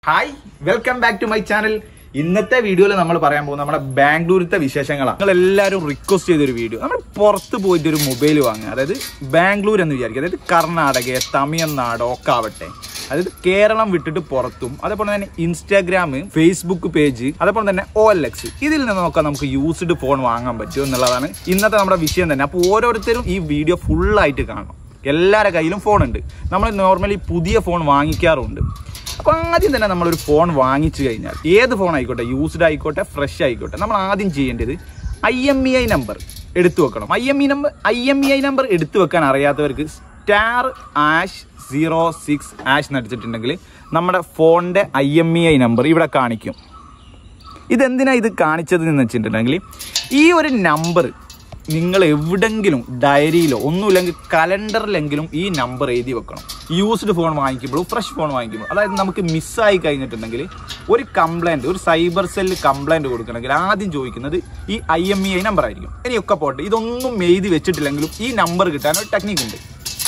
hi welcome back to my channel ഇന്നത്തെ വീഡിയോയിൽ നമ്മൾ പറയാൻ പോകുന്നത് നമ്മുടെ ബാംഗ്ലൂരിലത്തെ വിശേഷങ്ങളാണ് നിങ്ങൾ എല്ലാവരും റിക്വസ്റ്റ് ചെയ്തൊരു വീഡിയോ നമ്മൾ പുറത്ത് പോയിട്ട് ഒരു മൊബൈൽ വാങ്ങുക അതായത് ബാംഗ്ലൂർ എന്ന് വിചാരിക്കുക അതായത് കർണാടക തമിഴ്നാട് ഒക്കെ ആവട്ടെ അതായത് കേരളം വിട്ടിട്ട് പുറത്തും അതേപോലെ തന്നെ ഇൻസ്റ്റാഗ്രാം ഫേസ്ബുക്ക് പേജ് അതേപോലെ തന്നെ ഒ എൽ എക്സ് ഇതിൽ നിന്നൊക്കെ നമുക്ക് യൂസ്ഡ് ഫോൺ വാങ്ങാൻ പറ്റും എന്നുള്ളതാണ് ഇന്നത്തെ നമ്മുടെ വിഷയം തന്നെ അപ്പോൾ ഓരോരുത്തരും ഈ വീഡിയോ ഫുള്ളായിട്ട് കാണണം എല്ലാവരുടെ കയ്യിലും ഫോണുണ്ട് നമ്മൾ നോർമലി പുതിയ ഫോൺ വാങ്ങിക്കാറുണ്ട് അപ്പോൾ ആദ്യം തന്നെ നമ്മളൊരു ഫോൺ വാങ്ങിച്ചു കഴിഞ്ഞാൽ ഏത് ഫോൺ ആയിക്കോട്ടെ യൂസ്ഡ് ആയിക്കോട്ടെ ഫ്രഷ് ആയിക്കോട്ടെ നമ്മൾ ആദ്യം ചെയ്യേണ്ടത് I M E I number എടുത്തു വെക്കണം I M E number I M E I number എടുത്തു വെക്കാൻ അറിയാത്തവർക്ക് star hash zero six hash നടിച്ചിട്ടുണ്ടെങ്കിൽ നമ്മുടെ ഫോണിൻ്റെ I M E I number ഇവിടെ കാണിക്കും ഇതെന്തിനാ ഇത് കാണിച്ചത് എന്ന് വെച്ചിട്ടുണ്ടെങ്കിൽ ഈ ഒരു നമ്പർ നിങ്ങൾ എവിടെങ്കിലും ഡയറിയിലോ ഒന്നുമില്ലെങ്കിൽ കലണ്ടറിലെങ്കിലും ഈ നമ്പർ എഴുതി വെക്കണം യൂസ്ഡ് ഫോൺ വാങ്ങിക്കുമ്പോഴും ഫ്രഷ് ഫോൺ വാങ്ങിക്കുമ്പോൾ അതായത് നമുക്ക് മിസ്സായി കഴിഞ്ഞിട്ടുണ്ടെങ്കിൽ ഒരു കംപ്ലൈൻറ്റ് ഒരു സൈബർ സെല്ല് കംപ്ലൈൻറ്റ് കൊടുക്കണമെങ്കിൽ ആദ്യം ചോദിക്കുന്നത് ഈ I M E I number ആയിരിക്കും ഇനിയൊക്കെ പോട്ടെ ഇതൊന്നും എഴുതി വെച്ചിട്ടില്ലെങ്കിലും ഈ നമ്പർ കിട്ടാൻ ഒരു ടെക്നിക്ക് ഉണ്ട്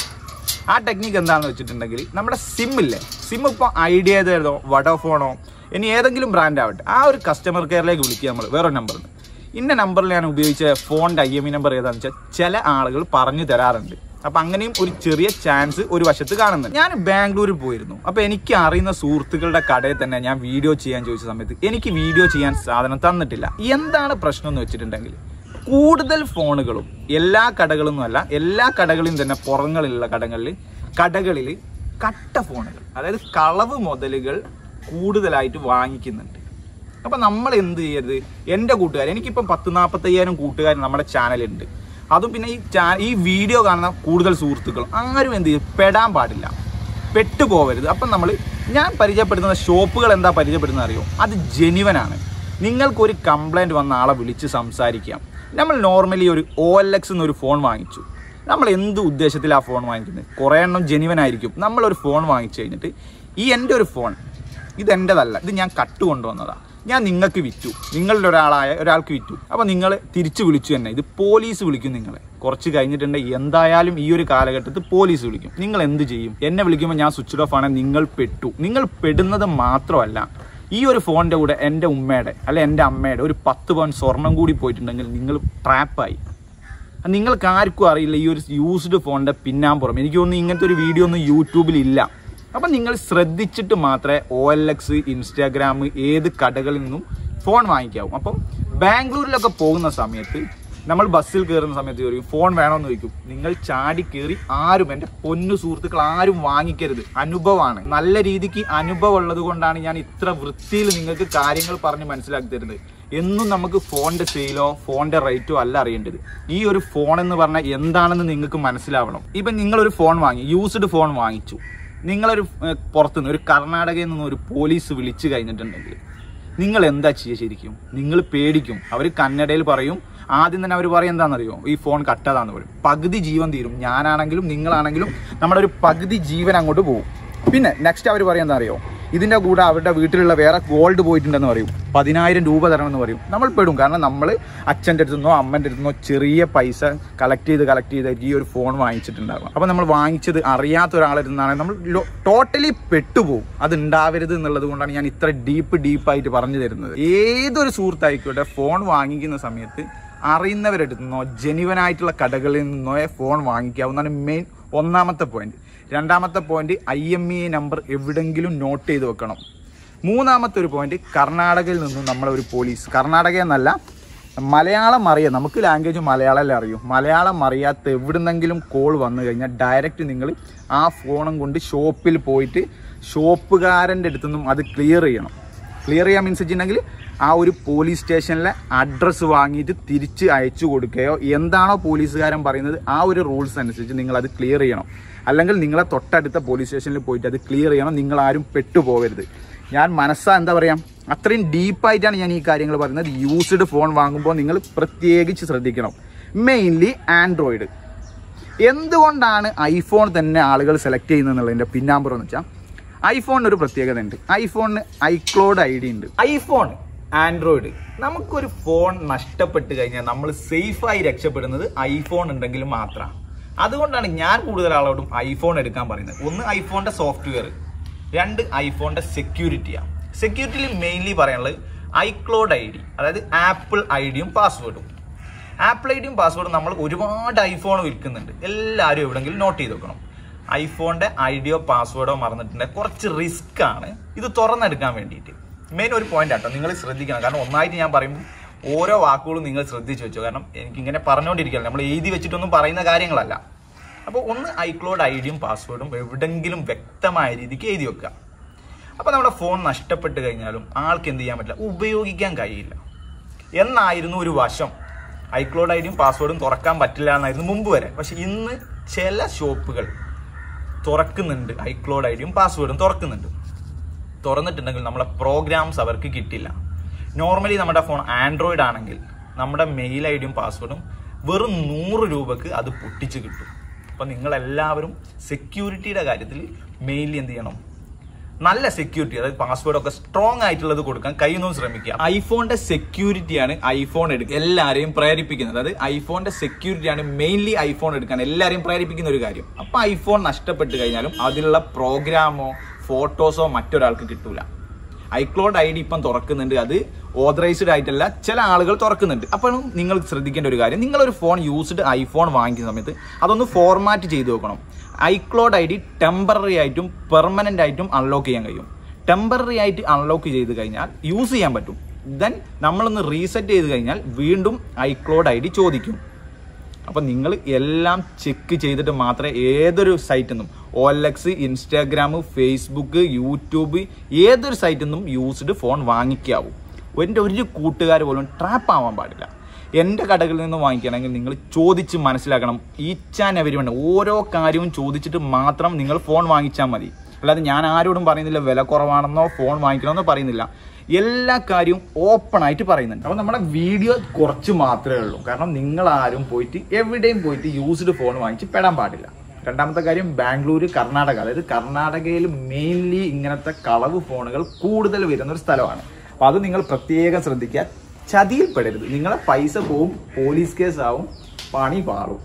ആ ടെക്നിക്ക് എന്താണെന്ന് വെച്ചിട്ടുണ്ടെങ്കിൽ നമ്മുടെ സിം ഇല്ലേ സിം ഇപ്പോൾ ഐഡിയതോ വഡോഫോണോ ഇനി ഏതെങ്കിലും ബ്രാൻഡ് ആവട്ടെ ആ ഒരു കസ്റ്റമർ കെയറിലേക്ക് വിളിക്കുക നമ്മൾ വേറൊരു നമ്പറിൽ ഇന്ന നമ്പറിൽ ഞാൻ ഉപയോഗിച്ച ഫോണിൻ്റെ ഐ എം ഇ നമ്പർ ഏതാണെന്ന് വെച്ചാൽ ചില ആളുകൾ പറഞ്ഞു തരാറുണ്ട് അപ്പം അങ്ങനെയും ഒരു ചെറിയ ചാൻസ് ഒരു വശത്ത് കാണുന്നുണ്ട് ഞാൻ ബാംഗ്ലൂരിൽ പോയിരുന്നു അപ്പോൾ എനിക്ക് അറിയുന്ന സുഹൃത്തുക്കളുടെ കടയിൽ തന്നെ ഞാൻ വീഡിയോ ചെയ്യാൻ ചോദിച്ച സമയത്ത് എനിക്ക് വീഡിയോ ചെയ്യാൻ സാധനം തന്നിട്ടില്ല എന്താണ് പ്രശ്നം എന്ന് വെച്ചിട്ടുണ്ടെങ്കിൽ കൂടുതൽ ഫോണുകളും എല്ലാ കടകളൊന്നും അല്ല എല്ലാ കടകളിലും തന്നെ പുറങ്ങളിലുള്ള കടകളിൽ കടകളിൽ കട്ട ഫോണുകൾ അതായത് കളവ് മുതലുകൾ കൂടുതലായിട്ട് വാങ്ങിക്കുന്നുണ്ട് അപ്പൊ നമ്മൾ എന്ത് ചെയ്യരുത് എൻ്റെ കൂട്ടുകാർ എനിക്കിപ്പം പത്ത് നാൽപ്പത്തയ്യായിരം കൂട്ടുകാർ നമ്മുടെ ചാനലുണ്ട് അതും പിന്നെ ഈ ചാ ഈ വീഡിയോ കാണുന്ന കൂടുതൽ സുഹൃത്തുക്കൾ ആരും എന്ത് ചെയ്യും പെടാൻ പാടില്ല പെട്ടുപോകരുത് അപ്പം നമ്മൾ ഞാൻ പരിചയപ്പെടുത്തുന്ന ഷോപ്പുകൾ എന്താ പരിചയപ്പെടുന്നത് അറിയോ അത് ജെനുവനാണ് നിങ്ങൾക്കൊരു കംപ്ലൈൻറ്റ് വന്ന ആളെ വിളിച്ച് സംസാരിക്കാം നമ്മൾ നോർമലി ഒരു ഒ എൽ എക്സ് എന്നൊരു ഫോൺ വാങ്ങിച്ചു നമ്മൾ എന്ത് ഉദ്ദേശത്തിൽ ആ ഫോൺ വാങ്ങിക്കുന്നത് കുറേ എണ്ണം ജെനുവൻ ആയിരിക്കും നമ്മളൊരു ഫോൺ വാങ്ങിച്ചു കഴിഞ്ഞിട്ട് ഈ എൻ്റെ ഒരു ഫോൺ ഇതെൻ്റെതല്ല ഇത് ഞാൻ കട്ട് കൊണ്ടുവന്നതാണ് ഞാൻ നിങ്ങൾക്ക് വിറ്റു നിങ്ങളിൽ ഒരാളായ ഒരാൾക്ക് വിറ്റു അപ്പോൾ നിങ്ങൾ തിരിച്ചു വിളിച്ചു തന്നെ ഇത് പോലീസ് വിളിക്കും നിങ്ങളെ കുറച്ച് കഴിഞ്ഞിട്ടുണ്ടെങ്കിൽ എന്തായാലും ഈ ഒരു കാലഘട്ടത്തിൽ പോലീസ് വിളിക്കും നിങ്ങൾ എന്ത് ചെയ്യും എന്നെ വിളിക്കുമ്പോൾ ഞാൻ സ്വിച്ച് ഓഫ് ആണ് നിങ്ങൾ പെട്ടു നിങ്ങൾ പെടുന്നത് മാത്രമല്ല ഈ ഒരു ഫോണിൻ്റെ കൂടെ എൻ്റെ ഉമ്മയുടെ അല്ലെ എൻ്റെ അമ്മയുടെ ഒരു പത്ത് പവൻ സ്വർണം കൂടി പോയിട്ടുണ്ടെങ്കിൽ നിങ്ങൾ ട്രാപ്പായി നിങ്ങൾക്ക് ആർക്കും അറിയില്ല ഈ ഒരു യൂസ്ഡ് ഫോണിൻ്റെ പിന്നാമ്പുറം എനിക്ക് തോന്നുന്നു ഇങ്ങനത്തെ ഒരു വീഡിയോ ഒന്നും യൂട്യൂബിൽ ഇല്ല അപ്പം നിങ്ങൾ ശ്രദ്ധിച്ചിട്ട് മാത്രമേ ഒ എൽ എക്സ് ഇൻസ്റ്റാഗ്രാം ഏത് കടകളിൽ നിന്നും ഫോൺ വാങ്ങിക്കാവും അപ്പം ബാംഗ്ലൂരിലൊക്കെ പോകുന്ന സമയത്ത് നമ്മൾ ബസ്സിൽ കയറുന്ന സമയത്ത് ചോദിക്കും ഫോൺ വേണമെന്ന് ചോദിക്കും നിങ്ങൾ ചാടി കയറി ആരും എൻ്റെ പൊന്നു സുഹൃത്തുക്കൾ ആരും വാങ്ങിക്കരുത് അനുഭവമാണ് നല്ല രീതിക്ക് അനുഭവം ഉള്ളത് കൊണ്ടാണ് ഞാൻ ഇത്ര വൃത്തിയിൽ നിങ്ങൾക്ക് കാര്യങ്ങൾ പറഞ്ഞ് മനസ്സിലാക്കി തരുന്നത് എന്നും നമുക്ക് ഫോണിന്റെ സെയിലോ ഫോണിന്റെ റേറ്റോ അല്ല അറിയേണ്ടത് ഈ ഒരു ഫോൺ എന്ന് പറഞ്ഞാൽ എന്താണെന്ന് നിങ്ങൾക്ക് മനസ്സിലാവണം ഇപ്പം നിങ്ങളൊരു ഫോൺ വാങ്ങി യൂസ്ഡ് ഫോൺ വാങ്ങിച്ചു നിങ്ങളൊരു ഏർ, പുറത്തുനിന്ന് ഒരു കർണാടകയിൽ നിന്ന് ഒരു പോലീസ് വിളിച്ചു കഴിഞ്ഞിട്ടുണ്ടെങ്കിൽ നിങ്ങൾ എന്താ ചെയ്യുക ശരിക്കും നിങ്ങൾ പേടിക്കും അവർ കന്നഡയിൽ പറയും ആദ്യം തന്നെ അവർ പറയും എന്താണെന്നറിയോ ഈ ഫോൺ കട്ടതാന്ന് പറയും പകുതി ജീവൻ തീരും ഞാനാണെങ്കിലും നിങ്ങളാണെങ്കിലും നമ്മുടെ ഒരു പകുതി ജീവൻ അങ്ങോട്ട് പോകും പിന്നെ നെക്സ്റ്റ് അവർ പറയും എന്താ അറിയോ ഇതിൻ്റെ കൂടെ അവരുടെ വീട്ടിലുള്ള വേറെ ഗോൾഡ് പോയിട്ടുണ്ടെന്ന് പറയും പതിനായിരം രൂപ തരണമെന്ന് പറയും നമ്മൾ പെടും കാരണം നമ്മൾ അച്ഛൻ്റെ അടുത്ത് നിന്നോ അമ്മൻ്റെ അടുത്ത് നിന്നോ ചെറിയ പൈസ കളക്ട് ചെയ്ത് കളക്ട് ചെയ്ത് ഈ ഒരു ഫോൺ വാങ്ങിച്ചിട്ടുണ്ടാകും അപ്പോൾ നമ്മൾ വാങ്ങിച്ചത് അറിയാത്ത ഒരാളിൽ നിന്നാണ് നമ്മൾ ടോട്ടലി പെട്ടുപോകും അത് ഉണ്ടാവരുത് എന്നുള്ളത് കൊണ്ടാണ് ഞാൻ ഇത്ര ഡീപ്പ് ഡീപ്പായിട്ട് പറഞ്ഞു തരുന്നത് ഏതൊരു സുഹൃത്തായിക്കോട്ടെ ഫോൺ വാങ്ങിക്കുന്ന സമയത്ത് അറിയുന്നവരടുത്ത് നിന്നോ ജെനുവനായിട്ടുള്ള കടകളിൽ നിന്നോ ഫോൺ വാങ്ങിക്കാവുന്നതാണ് മെയിൻ ഒന്നാമത്തെ പോയിന്റ് രണ്ടാമത്തെ point I M E number എവിടെങ്കിലും നോട്ട് ചെയ്ത് വെക്കണം മൂന്നാമത്തെ ഒരു പോയിന്റ് കർണാടകയിൽ നിന്നും നമ്മളെ ഒരു പോലീസ് കർണാടക എന്നല്ല മലയാളം അറിയാം നമുക്ക് ലാംഗ്വേജ് മലയാളമല്ലേ അറിയൂ മലയാളം അറിയാത്ത എവിടുന്നെങ്കിലും കോൾ വന്നു കഴിഞ്ഞാൽ ഡയറക്റ്റ് നിങ്ങൾ ആ ഫോണും കൊണ്ട് ഷോപ്പിൽ പോയിട്ട് ഷോപ്പുകാരൻ്റെ അടുത്തു നിന്നും അത് ക്ലിയർ ചെയ്യണം ക്ലിയർ ചെയ്യാൻ മീൻസ് വെച്ചിട്ടുണ്ടെങ്കിൽ ആ ഒരു പോലീസ് സ്റ്റേഷനിലെ അഡ്രസ്സ് വാങ്ങിയിട്ട് തിരിച്ച് അയച്ചു കൊടുക്കുകയോ എന്താണോ പോലീസുകാരൻ പറയുന്നത് ആ ഒരു റൂൾസ് അനുസരിച്ച് നിങ്ങൾ അത് ക്ലിയർ ചെയ്യണം അല്ലെങ്കിൽ നിങ്ങളെ തൊട്ടടുത്ത പോലീസ് സ്റ്റേഷനിൽ പോയിട്ട് അത് ക്ലിയർ ചെയ്യണം നിങ്ങൾ ആരും പെട്ടുപോകരുത് ഞാൻ മനസ്സാ എന്താ പറയുക അത്രയും ഡീപ്പായിട്ടാണ് ഞാൻ ഈ കാര്യങ്ങൾ പറയുന്നത് യൂസ്ഡ് ഫോൺ വാങ്ങുമ്പോൾ നിങ്ങൾ പ്രത്യേകിച്ച് ശ്രദ്ധിക്കണം മെയിൻലി ആൻഡ്രോയിഡ് എന്തുകൊണ്ടാണ് ഐഫോൺ തന്നെ ആളുകൾ സെലക്ട് ചെയ്യുന്നത് എന്നുള്ളതിൻ്റെ പിന്നാമ്പുറം എന്ന് വെച്ചാൽ ഐഫോണിന് ഒരു പ്രത്യേകത ഉണ്ട് ഐഫോണിന് ഐക്ലോഡ് ഐ ഡി ഉണ്ട് ഐഫോൺ ആൻഡ്രോയിഡ് നമുക്കൊരു ഫോൺ നഷ്ടപ്പെട്ട് കഴിഞ്ഞാൽ നമ്മൾ സേഫായി രക്ഷപ്പെടുന്നത് ഐഫോൺ ഉണ്ടെങ്കിൽ മാത്രമാണ് അതുകൊണ്ടാണ് ഞാൻ കൂടുതൽ ആളോടും ഐഫോൺ എടുക്കാൻ പറയുന്നത് ഒന്ന് ഐഫോണിന്റെ സോഫ്റ്റ്വെയർ രണ്ട് ഐഫോണിന്റെ സെക്യൂരിറ്റിയാണ് സെക്യൂരിറ്റിയിൽ മെയിൻലി പറയാനുള്ളത് ഐക്ലോഡ് ഐ ഡി അതായത് ആപ്പിൾ ഐ ഡിയും പാസ്വേഡും ആപ്പിൾ ഐ ഡിയും പാസ്വേഡും നമ്മൾ ഒരുപാട് ഐഫോൺ വിൽക്കുന്നുണ്ട് എല്ലാവരും എവിടെങ്കിലും നോട്ട് ചെയ്ത് വെക്കണം ഐഫോണിന്റെ ഐ ഡിയോ പാസ്വേഡോ മറന്നിട്ടുണ്ടെങ്കിൽ കുറച്ച് റിസ്ക് ആണ് ഇത് തുറന്നെടുക്കാൻ വേണ്ടിയിട്ട് മെയിൻ ഒരു പോയിന്റ് ആട്ടോ നിങ്ങൾ ശ്രദ്ധിക്കണം കാരണം ഒന്നായിട്ട് ഞാൻ പറയുമ്പോൾ ഓരോ വാക്കുകളും നിങ്ങൾ ശ്രദ്ധിച്ചു വെച്ചോ കാരണം എനിക്ക് ഇങ്ങനെ പറഞ്ഞുകൊണ്ടിരിക്കുകയല്ല നമ്മൾ എഴുതി വെച്ചിട്ടൊന്നും പറയുന്ന കാര്യങ്ങളല്ല അപ്പോൾ ഒന്ന് ഐക്ലോഡ് ഐ ഡിയും പാസ്വേഡും എവിടെങ്കിലും വ്യക്തമായ രീതിക്ക് എഴുതി വെക്കുക അപ്പോൾ നമ്മുടെ ഫോൺ നഷ്ടപ്പെട്ട് കഴിഞ്ഞാലും ആൾക്ക് എന്ത് ചെയ്യാൻ പറ്റില്ല ഉപയോഗിക്കാൻ കഴിയില്ല എന്നായിരുന്നു ഒരു വശം ഐക്ലോഡ് ഐ ഡിയും പാസ്വേഡും തുറക്കാൻ പറ്റില്ല എന്നായിരുന്നു മുമ്പ് വരെ പക്ഷെ ഇന്ന് ചില ഷോപ്പുകൾ തുറക്കുന്നുണ്ട് ഐക്ലോഡ് ഐ ഡിയും പാസ്വേഡും തുറക്കുന്നുണ്ട് തുറന്നിട്ടുണ്ടെങ്കിൽ നമ്മളെ പ്രോഗ്രാംസ് അവർക്ക് കിട്ടില്ല നോർമലി നമ്മുടെ ഫോൺ ആൻഡ്രോയിഡ് ആണെങ്കിൽ നമ്മുടെ മെയിൽ ഐ ഡിയും പാസ്വേഡും വെറും നൂറ് രൂപക്ക് അത് പൊട്ടിച്ച് കിട്ടും അപ്പൊ നിങ്ങൾ എല്ലാവരും സെക്യൂരിറ്റിയുടെ കാര്യത്തിൽ മെയിലി എന്ത് ചെയ്യണം നല്ല സെക്യൂരിറ്റി അതായത് പാസ്വേഡ് ഒക്കെ സ്ട്രോങ് ആയിട്ടുള്ളത് കൊടുക്കാൻ കഴിയുന്നതും ശ്രമിക്കുക ഐഫോണിന്റെ സെക്യൂരിറ്റിയാണ് ഐഫോൺ എടുക്കുക എല്ലാവരെയും പ്രേരിപ്പിക്കുന്നത് അതായത് ഐഫോണിന്റെ സെക്യൂരിറ്റിയാണ് മെയിൻലി ഐഫോൺ എടുക്കാൻ എല്ലാവരെയും പ്രേരിപ്പിക്കുന്ന ഒരു കാര്യം അപ്പൊ ഐഫോൺ നഷ്ടപ്പെട്ട് കഴിഞ്ഞാലും അതിലുള്ള പ്രോഗ്രാമോ ഫോട്ടോസോ മറ്റൊരാൾക്ക് കിട്ടൂല ഐക്ലോഡ് ഐ ഡി ഇപ്പം തുറക്കുന്നുണ്ട് അത് ഓതറൈസ്ഡ് ആയിട്ടല്ല ചില ആളുകൾ തുറക്കുന്നുണ്ട് അപ്പോൾ നിങ്ങൾ ശ്രദ്ധിക്കേണ്ട ഒരു കാര്യം നിങ്ങളൊരു ഫോൺ യൂസ്ഡ് ഐഫോൺ വാങ്ങിക്കുന്ന സമയത്ത് അതൊന്ന് ഫോർമാറ്റ് ചെയ്ത് വെക്കണം ഐക്ലോഡ് ഐ ഡി ടെമ്പററി ആയിട്ടും പെർമനന്റ് ആയിട്ടും അൺലോക്ക് ചെയ്യാൻ കഴിയും ടെമ്പററി ആയിട്ട് അൺലോക്ക് ചെയ്ത് കഴിഞ്ഞാൽ യൂസ് ചെയ്യാൻ പറ്റും ദെൻ നമ്മളൊന്ന് റീസെറ്റ് ചെയ്ത് കഴിഞ്ഞാൽ വീണ്ടും ഐക്ലോഡ് ഐ ഡി ചോദിക്കും അപ്പം നിങ്ങൾ എല്ലാം ചെക്ക് ചെയ്തിട്ട് മാത്രമേ ഏതൊരു സൈറ്റിൽ നിന്നും O L X Instagram Facebook YouTube ഏതൊരു സൈറ്റിൽ നിന്നും യൂസ്ഡ് ഫോൺ വാങ്ങിക്കാവൂ എൻ്റെ ഒരു കൂട്ടുകാർ പോലും ട്രാപ്പ് ആവാൻ പാടില്ല എൻ്റെ കടകളിൽ നിന്ന് വാങ്ങിക്കണമെങ്കിൽ നിങ്ങൾ ചോദിച്ച് മനസ്സിലാക്കണം ഈച്ച് ആൻഡ് എവരി വേണ്ട ഓരോ കാര്യവും ചോദിച്ചിട്ട് മാത്രം നിങ്ങൾ ഫോൺ വാങ്ങിച്ചാൽ മതി അല്ലാതെ ഞാൻ ആരോടും പറയുന്നില്ല വില കുറവാണെന്നോ ഫോൺ വാങ്ങിക്കണമെന്നോ പറയുന്നില്ല എല്ലാ കാര്യവും ഓപ്പൺ ആയിട്ട് പറയുന്നുണ്ട് അപ്പോൾ നമ്മുടെ വീഡിയോ കുറച്ച് മാത്രമേ ഉള്ളൂ കാരണം നിങ്ങൾ ആരും പോയിട്ട് എവിടെയും പോയിട്ട് യൂസ്ഡ് ഫോൺ വാങ്ങിച്ച് പെടാൻ പാടില്ല രണ്ടാമത്തെ കാര്യം ബാംഗ്ലൂർ കർണാടക അതായത് കർണാടകയിൽ മെയിൻലി ഇങ്ങനത്തെ കളവ് ഫോണുകൾ കൂടുതൽ വരുന്ന ഒരു സ്ഥലമാണ് അപ്പൊ അത് നിങ്ങൾ പ്രത്യേകം ശ്രദ്ധിക്കുക ചതിയിൽപ്പെടരുത് നിങ്ങളെ പൈസ പോവും പോലീസ് കേസ് ആവും പണി പാറും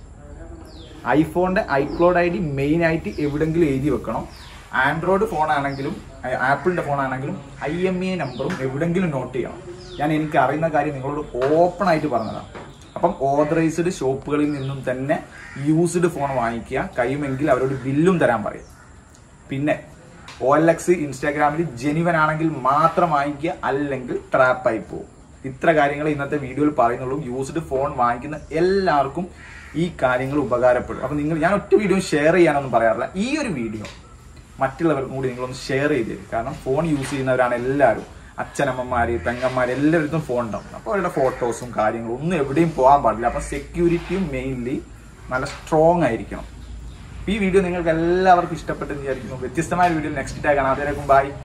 ഐഫോണിന്റെ ഐക്ലോഡ് ഐ ഡി മെയിൻ ആയിട്ട് എവിടെങ്കിലും എഴുതി വെക്കണം ആൻഡ്രോയിഡ് ഫോൺ ആണെങ്കിലും ആപ്പിളിന്റെ ഫോൺ ആണെങ്കിലും ഐ എം ഇ നമ്പറും എവിടെങ്കിലും നോട്ട് ചെയ്യണം ഞാൻ എനിക്ക് അറിയുന്ന കാര്യം നിങ്ങളോട് ഓപ്പൺ ആയിട്ട് പറഞ്ഞതാണ് അപ്പം ഓതറൈസ്ഡ് ഷോപ്പുകളിൽ നിന്നും തന്നെ യൂസ്ഡ് ഫോൺ വാങ്ങിക്കുക കഴിയുമെങ്കിൽ അവരോട് ബില്ലും തരാൻ പറയും പിന്നെ ഒ എൽ എക്സ് ഇൻസ്റ്റാഗ്രാമിൽ ജെനുവൻ ആണെങ്കിൽ മാത്രം വാങ്ങിക്കുക അല്ലെങ്കിൽ ട്രാപ്പായി പോകും ഇത്ര കാര്യങ്ങൾ ഇന്നത്തെ വീഡിയോയിൽ പറയുന്നുള്ളൂ യൂസ്ഡ് ഫോൺ വാങ്ങിക്കുന്ന എല്ലാവർക്കും ഈ കാര്യങ്ങൾ ഉപകാരപ്പെടും അപ്പൊ നിങ്ങൾ ഞാൻ ഒറ്റ വീഡിയോ ഷെയർ ചെയ്യാനൊന്നും പറയാറില്ല ഈ ഒരു വീഡിയോ മറ്റുള്ളവർക്കും കൂടി നിങ്ങളൊന്ന് ഷെയർ ചെയ്ത് തരും കാരണം ഫോൺ യൂസ് ചെയ്യുന്നവരാണ് എല്ലാവരും അച്ഛനമ്മമാര് പെങ്ങന്മാര് എല്ലാവരും ഫോൺ ഉണ്ടാവും അപ്പോൾ അവരുടെ ഫോട്ടോസും കാര്യങ്ങളും ഒന്നും എവിടെയും പോകാൻ പാടില്ല അപ്പൊ സെക്യൂരിറ്റിയും മെയിൻലി നല്ല സ്ട്രോങ് ആയിരിക്കണം ഈ വീഡിയോ നിങ്ങൾക്ക് എല്ലാവർക്കും ഇഷ്ടപ്പെട്ടെന്ന് വിചാരിക്കുന്നു വ്യത്യസ്തമായ വീഡിയോ നെക്സ്റ്റ് ടാഗ് ആണ് അതേക്കും ബൈ